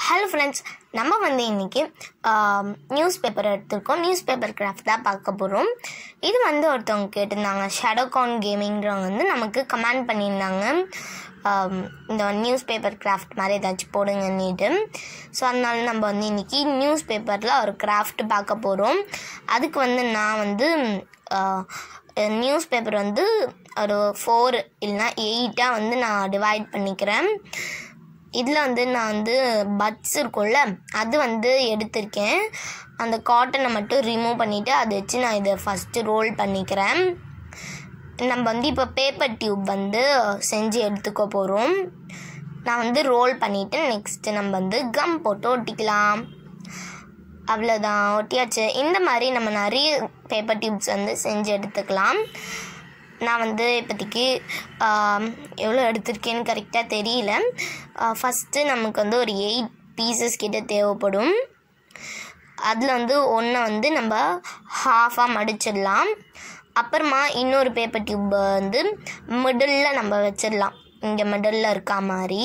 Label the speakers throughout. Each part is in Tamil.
Speaker 1: ஹலோ ஃப்ரெண்ட்ஸ் நம்ம வந்து இன்றைக்கி நியூஸ் பேப்பர் எடுத்திருக்கோம் நியூஸ் பேப்பர் கிராஃப்ட் தான் பார்க்க போகிறோம் இது வந்து ஒருத்தவங்க கேட்டிருந்தாங்க ஷேடோகான் கேமிங்கிறவங்க வந்து நமக்கு கமெண்ட் பண்ணியிருந்தாங்க ஆம், இந்த நியூஸ் பேப்பர் கிராஃப்ட் மாதிரி ஏதாச்சும் போடுங்கன்னுட்டு ஸோ அதனால நம்ம வந்து இன்றைக்கி நியூஸ் பேப்பரில் ஒரு கிராஃப்ட் பார்க்க போகிறோம் அதுக்கு வந்து நான் வந்து நியூஸ் பேப்பர் வந்து ஒரு ஃபோர் இல்லைனா எயிட்டாக வந்து நான் டிவைட் பண்ணிக்கிறேன் இதில் வந்து நான் வந்து பட்ஸ் இருக்கும்ல அது வந்து எடுத்திருக்கேன் அந்த காட்டனை மட்டும் ரிமூவ் பண்ணிவிட்டு அதை வச்சு நான் இதை ஃபஸ்ட்டு ரோல் பண்ணிக்கிறேன் நம்ம வந்து இப்போ பேப்பர் டியூப் வந்து செஞ்சு எடுத்துக்க போகிறோம் நான் வந்து ரோல் பண்ணிவிட்டு நெக்ஸ்ட்டு நம்ம வந்து கம் போட்டு ஒட்டிக்கலாம் அவ்வளோதான் ஒட்டியாச்சு இந்த மாதிரி நம்ம நிறைய பேப்பர் டியூப்ஸ் வந்து செஞ்சு எடுத்துக்கலாம் நான் வந்து இப்போதைக்கு எவ்வளோ எடுத்திருக்கேன்னு கரெக்டாக தெரியல ஃபஸ்ட்டு நமக்கு வந்து ஒரு எயிட் பீசஸ் கிட்ட தேவைப்படும் அதில் வந்து ஒன்றை வந்து நம்ம ஹாஃபாக மடிச்சிடலாம் அப்புறமா இன்னொரு பேப்பர் டியூப் வந்து மிடில் நம்ம வச்சிடலாம் இங்கே மிடில் இருக்கா மாதிரி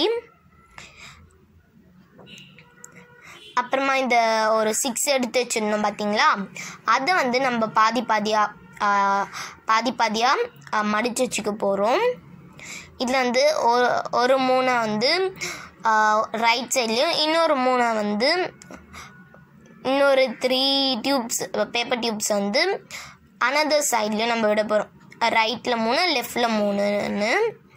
Speaker 1: அப்புறமா இந்த ஒரு சிக்ஸ் எடுத்து வச்சிருந்தோம் பார்த்தீங்களா அதை வந்து நம்ம பாதி பாதியாக பாதி பாதியாக மடித்து வச்சுக்க போகிறோம் இதில் வந்து ஒரு ஒரு மூணை வந்து ரைட் சைட்லேயும் இன்னொரு மூணை வந்து இன்னொரு த்ரீ டியூப்ஸ் பேப்பர் டியூப்ஸ் வந்து அனதர் சைட்லேயும் நம்ம விட போகிறோம் ரைட்டில் மூணு லெஃப்டில் மூணுன்னு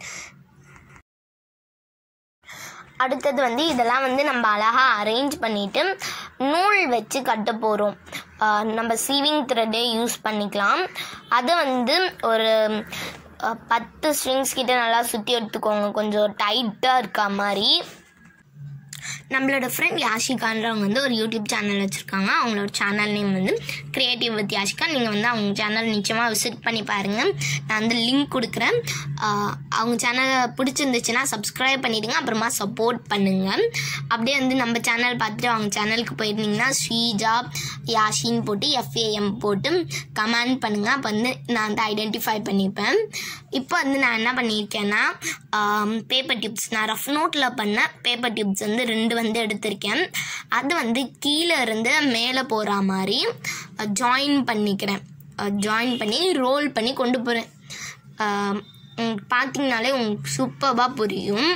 Speaker 1: அடுத்தது வந்து இதெல்லாம் வந்து நம்ம அழகாக அரேஞ்ச் பண்ணிவிட்டு நூல் வச்சு கட்ட போகிறோம் நம்ம சீவிங் த்ரெட்டே யூஸ் பண்ணிக்கலாம் அதை வந்து ஒரு அஹ், பத்து ஸ்ட்ரிங்ஸ் கிட்ட நல்லா சுற்றி எடுத்துக்கோங்க கொஞ்சம் டைட்டாக இருக்கா மாதிரி நம்மளோட ஃப்ரெண்ட் யாஷிகான்றவங்க வந்து ஒரு யூடியூப் சேனல் வச்சுருக்காங்க அவங்களோட சேனல் நேம் வந்து கிரியேட்டிவ் வித் யாஷிகா நீங்கள் வந்து அவங்க சேனல் நிச்சயமாக விசிட் பண்ணி பாருங்கள் நான் வந்து லிங்க் கொடுக்குறேன் ஆஹ் அவங்க சேனலை பிடிச்சிருந்துச்சுன்னா சப்ஸ்கிரைப் பண்ணிடுங்க அப்புறமா சப்போர்ட் பண்ணுங்கள் அப்படியே வந்து நம்ம சேனல் பார்த்துட்டு அவங்க சேனலுக்கு போயிருந்தீங்கன்னா ஸ்ரீஜா யாஷின்னு போட்டு எஃப்ஏஎம் போட்டு கமெண்ட் பண்ணுங்கள் அப்போ வந்து நான் வந்து ஐடென்டிஃபை பண்ணிப்பேன் இப்போ வந்து நான் என்ன பண்ணியிருக்கேன்னா பேப்பர் டியூப்ஸ் நான் ரஃப் நோட்டில் பண்ண பேப்பர் டியூப்ஸ் வந்து ரெண்டு வந்து எடுத்திருக்கேன் அது வந்து கீழே இருந்து மேலே போகிற மாதிரி ஜாயின் பண்ணிக்கிறேன் ஜாயின் பண்ணி ரோல் பண்ணி கொண்டு போகிறேன் பார்த்தீங்கனாலே உங்களுக்கு சூப்பராக புரியும்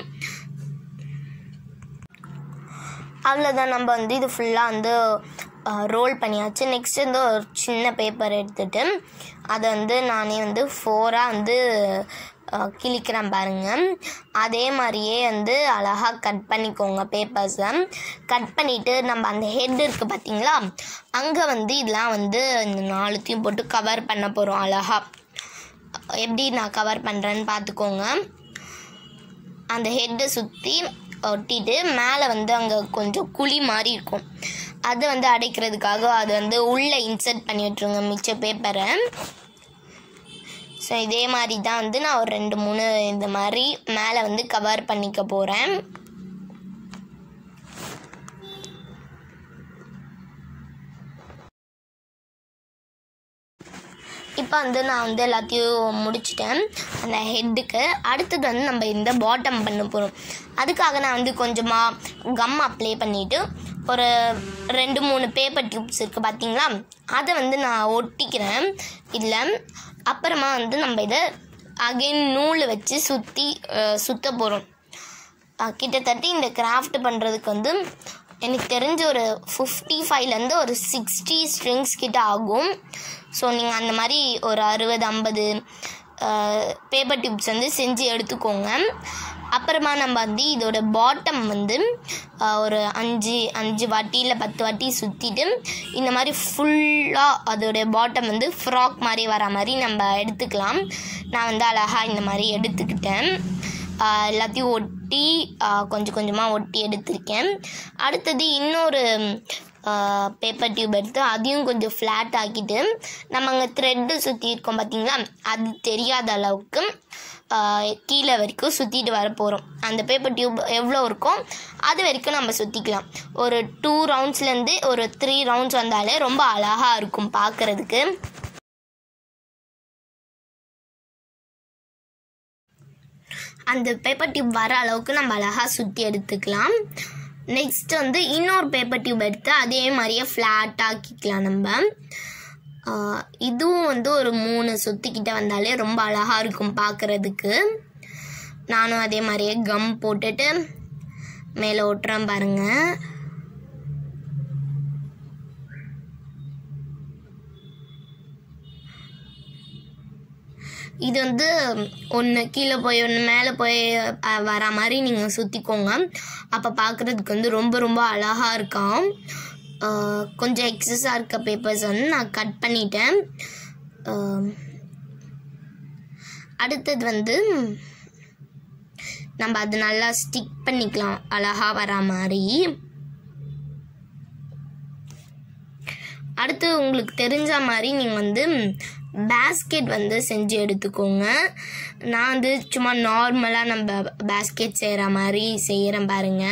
Speaker 1: அவ்வளோதான் நம்ம வந்து இது ஃபுல்லாக வந்து ரோல் பண்ணியாச்சு நெக்ஸ்ட் வந்து ஒரு சின்ன பேப்பர் எடுத்துட்டு அதை வந்து நானே வந்து ஃபோராக வந்து அஹ், கிழிக்கிறேன் பாருங்க அதே மாதிரியே வந்து அழகாக கட் பண்ணிக்கோங்க பேப்பர்ஸை கட் பண்ணிவிட்டு நம்ம அந்த ஹெட் இருக்குது பார்த்தீங்களா அங்கே வந்து இதெல்லாம் வந்து இந்த நாலுத்தையும் போட்டு கவர் பண்ண போகிறோம் அழகாக எப்படி நான் கவர் பண்ணுறேன்னு பார்த்துக்கோங்க அந்த ஹெட்டை சுற்றி ஒட்டிட்டு மேலே வந்து அங்கே கொஞ்சம் குழி மாதிரி இருக்கும் அது வந்து அடைக்கிறதுக்காக அது வந்து உள்ளே இன்சர்ட் பண்ணி விட்ருங்க மிச்ச பேப்பரை ஸோ இதே மாதிரி தான் வந்து நான் ஒரு ரெண்டு மூணு இந்த மாதிரி மேலே வந்து கவர் பண்ணிக்க போகிறேன் இப்போ வந்து நான் வந்து எல்லாத்தையும் முடிச்சிட்டேன் அந்த ஹெட்டுக்கு அடுத்தது வந்து நம்ம இந்த பாட்டம் பண்ண போகிறோம் அதுக்காக நான் வந்து கொஞ்சமாக கம் அப்ளை பண்ணிவிட்டு ஒரு ரெண்டு மூணு பேப்பர் டியூப்ஸ் இருக்குது பார்த்தீங்களா அதை வந்து நான் ஒட்டிக்கிறேன் இதில் அப்புறமா வந்து நம்ம இதை அகைன் நூல் வச்சு சுற்றி சுற்ற போகிறோம் அஹ் கிட்டத்தட்ட இந்த கிராஃப்ட் பண்ணுறதுக்கு வந்து எனக்கு தெரிஞ்ச ஒரு ஃபிஃப்டி ஃபைவ்லேருந்து ஒரு சிக்ஸ்டி ஸ்ட்ரிங்ஸ் கிட்ட ஆகும் ஸோ நீங்கள் அந்த மாதிரி ஒரு அறுபது ஐம்பது பேப்பர் டியூப்ஸ் வந்து செஞ்சு எடுத்துக்கோங்க அப்புறமா நம்ம வந்து இதோட பாட்டம் வந்து அஹ், ஒரு அஞ்சு அஞ்சு வாட்டி இல்லை பத்து வாட்டி சுற்றிட்டு இந்த மாதிரி ஃபுல்லாக அதோடைய பாட்டம் வந்து ஃப்ராக் மாதிரி வர மாதிரி நம்ம எடுத்துக்கலாம் நான் வந்து அழகாக இந்த மாதிரி எடுத்துக்கிட்டேன் ஆஹ் எல்லாத்தையும் ஒட்டி ஆஹ் கொஞ்சம் கொஞ்சமாக ஒட்டி எடுத்திருக்கேன் அடுத்தது இன்னொரு பேப்பர் டியூப் எடுத்து அதையும் கொஞ்சம் ஃப்ளாட் ஆக்கிட்டு நம்ம அங்கே த்ரெட்டு சுற்றி இருக்கோம் பார்த்தீங்களா அது தெரியாத அளவுக்கு ஆஹ் கீழே வரைக்கும் சுற்றிட்டு வர போகிறோம் அந்த பேப்பர் டியூப் எவ்வளோ இருக்கோ அது வரைக்கும் நம்ம சுற்றிக்கலாம் ஒரு டூ ரவுண்ட்ஸ்லேருந்து ஒரு த்ரீ ரவுண்ட்ஸ் வந்தாலே ரொம்ப அழகாக இருக்கும் பார்க்குறதுக்கு அந்த பேப்பர் டியூப் வர அளவுக்கு நம்ம அழகாக சுற்றி எடுத்துக்கலாம் நெக்ஸ்ட் வந்து இன்னொரு பேப்பர் டியூப் எடுத்து அதே மாதிரியே ஃப்ளாட் ஆக்கிக்கலாம் நம்ம ஆஹ் இதுவும் வந்து ஒரு மூணு சுற்றிக்கிட்ட வந்தாலே ரொம்ப அழகாக இருக்கும் பார்க்குறதுக்கு நானும் அதே மாதிரியே கம் போட்டுட்டு மேலே ஒட்டுறேன் பாருங்கள் இது வந்து ஒன்று கீழே போய் ஒன்று மேலே போய் அஹ், வர மாதிரி நீங்கள் சுற்றிக்கோங்க அப்போ பார்க்குறதுக்கு வந்து ரொம்ப ரொம்ப அழகாக இருக்கும் அஹ், கொஞ்சம் எக்ஸஸாக இருக்க பேப்பர்ஸ் வந்து நான் கட் பண்ணிட்டேன் அஹ், அடுத்தது வந்து நம்ம அது நல்லா ஸ்டிக் பண்ணிக்கலாம் அழகாக வர மாதிரி அடுத்து உங்களுக்கு தெரிஞ்ச மாதிரி நீங்கள் வந்து பேஸ்கெட் வந்து செஞ்சு எடுத்துக்கோங்க நான் வந்து சும்மா நார்மலாக நம்ம பேஸ்கெட் செய்கிற மாதிரி செய்கிறேன் பாருங்க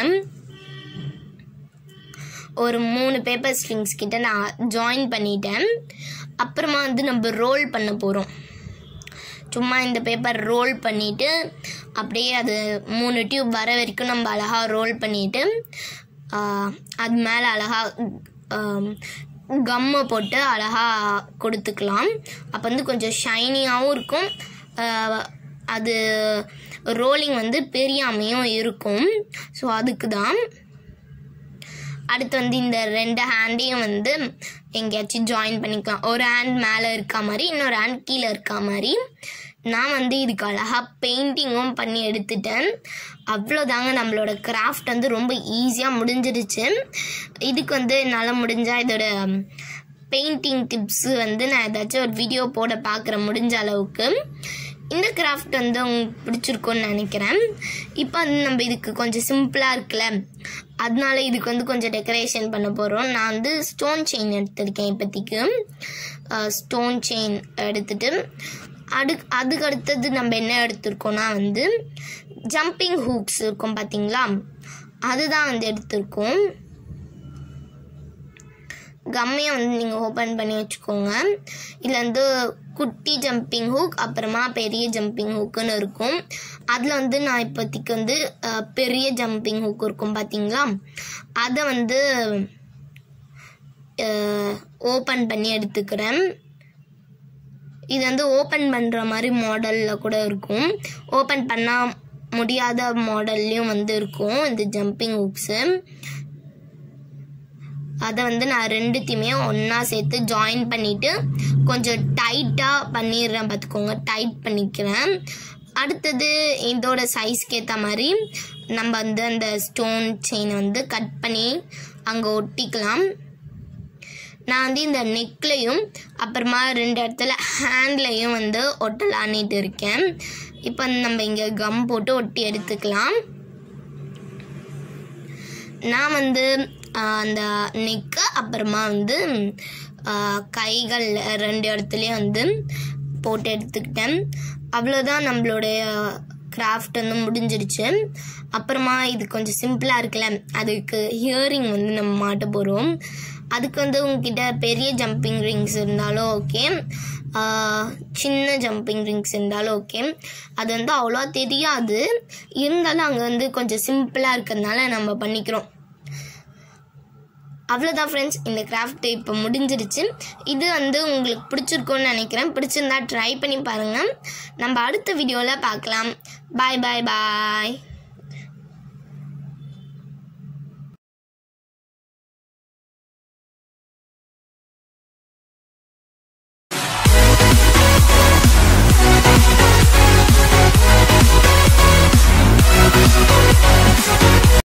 Speaker 1: ஒரு மூணு பேப்பர் ஸ்ட்ரிங்ஸ் கிட்ட நான் ஜாயின் பண்ணிட்டேன் அப்புறமா வந்து நம்ம ரோல் பண்ண போகிறோம் சும்மா இந்த பேப்பர் ரோல் பண்ணிவிட்டு அப்படியே அது மூணு டியூப் வர வரைக்கும் நம்ம அழகாக ரோல் பண்ணிவிட்டு அது மேலே அழகாக கம்மை போட்டு அழகாக கொடுத்துக்கலாம் அப்போ வந்து கொஞ்சம் ஷைனியாகவும் இருக்கும் ஆஹ் அது ரோலிங் வந்து பெரியாமையும் இருக்கும் ஸோ அதுக்கு தான் அடுத்து வந்து இந்த ரெண்டு ஹேண்டையும் வந்து எங்கேயாச்சும் ஜாயின் பண்ணிக்கலாம் ஒரு ஹேண்ட் மேலே இருக்க மாதிரி இன்னொரு ஹேண்ட் கீழே இருக்க மாதிரி நான் வந்து இதுக்கு அழகாக பெயிண்டிங்கும் பண்ணி எடுத்துட்டேன் அவ்வளோதாங்க நம்மளோட கிராஃப்ட் வந்து ரொம்ப ஈஸியாக முடிஞ்சிருச்சு இதுக்கு வந்து என்னால் முடிஞ்சால் இதோட பெயிண்டிங் டிப்ஸு வந்து நான் ஏதாச்சும் ஒரு வீடியோ போட பார்க்குறேன் முடிஞ்ச அளவுக்கு இந்த கிராஃப்ட் வந்து உங்களுக்கு பிடிச்சிருக்கும்னு நினைக்கிறேன் இப்போ வந்து நம்ம இதுக்கு கொஞ்சம் சிம்பிளாக இருக்குல்ல அதனால இதுக்கு வந்து கொஞ்சம் டெக்கரேஷன் பண்ண போகிறோம் நான் வந்து ஸ்டோன் செயின் எடுத்திருக்கேன் இப்போதைக்கு ஸ்டோன் செயின் எடுத்துட்டு அடு அதுக்கு அடுத்தது நம்ம என்ன எடுத்திருக்கோம்னா வந்து ஜம்பிங் ஹூக்ஸ் இருக்கும் பார்த்தீங்களா அதுதான் வந்து எடுத்திருக்கோம் கம்மையை வந்து நீங்கள் ஓப்பன் பண்ணி வச்சுக்கோங்க இதில் வந்து குட்டி ஜம்பிங் ஹூக் அப்புறமா பெரிய ஜம்பிங் ஹூக்குன்னு இருக்கும் அதில் வந்து நான் இப்போதைக்கு வந்து அஹ், பெரிய ஜம்பிங் ஹூக் இருக்கும் பார்த்தீங்களா அதை வந்து ஓப்பன் பண்ணி எடுத்துக்கிறேன் இது வந்து ஓப்பன் பண்ணுற மாதிரி மாடலில் கூட இருக்கும் ஓப்பன் பண்ண முடியாத மாடல்லையும் வந்து இருக்கும் இந்த ஜம்பிங் ஹூக்ஸு அதை வந்து நான் ரெண்டுத்தையுமே ஒன்றா சேர்த்து ஜாயின் பண்ணிவிட்டு கொஞ்சம் டைட்டாக பண்ணிடுறேன் பார்த்துக்கோங்க டைட் பண்ணிக்கிறேன் அடுத்தது இதோட சைஸ்க்கு ஏற்ற மாதிரி நம்ம வந்து அந்த ஸ்டோன் செயினை வந்து கட் பண்ணி அங்கே ஒட்டிக்கலாம் நான் வந்து இந்த நெக்லையும் அப்புறமா ரெண்டு இடத்துல ஹேண்ட்லையும் வந்து ஒட்டலான்னிட்டு இருக்கேன் இப்போ வந்து நம்ம இங்கே கம் போட்டு ஒட்டி எடுத்துக்கலாம் நான் வந்து ஆஹ், அந்த நெக்கு அப்புறமா வந்து ஆஹ், கைகள் ரெண்டு இடத்துலையும் வந்து போட்டு எடுத்துக்கிட்டேன் அவ்வளோதான் நம்மளுடைய கிராஃப்ட் வந்து முடிஞ்சிருச்சு அப்புறமா இது கொஞ்சம் சிம்பிளாக இருக்குல்ல அதுக்கு ஹியரிங் வந்து நம்ம மாட்ட போகிறோம் அதுக்கு வந்து உங்ககிட்ட பெரிய ஜம்பிங் ரிங்ஸ் இருந்தாலும் ஓகே சின்ன ஜம்பிங் ரிங்ஸ் இருந்தாலும் ஓகே அது வந்து அவ்வளோ தெரியாது இருந்தாலும் அங்கே வந்து கொஞ்சம் சிம்பிளாக இருக்கிறதுனால நம்ம பண்ணிக்கிறோம் அவ்வளோதான் ஃப்ரெண்ட்ஸ் இந்த கிராஃப்ட் இப்போ முடிஞ்சிருச்சு இது வந்து உங்களுக்கு பிடிச்சிருக்கும்னு நினைக்கிறேன் பிடிச்சிருந்தா ட்ரை பண்ணி பாருங்கள் நம்ம அடுத்த வீடியோவில் பார்க்கலாம் பாய் பாய் பாய்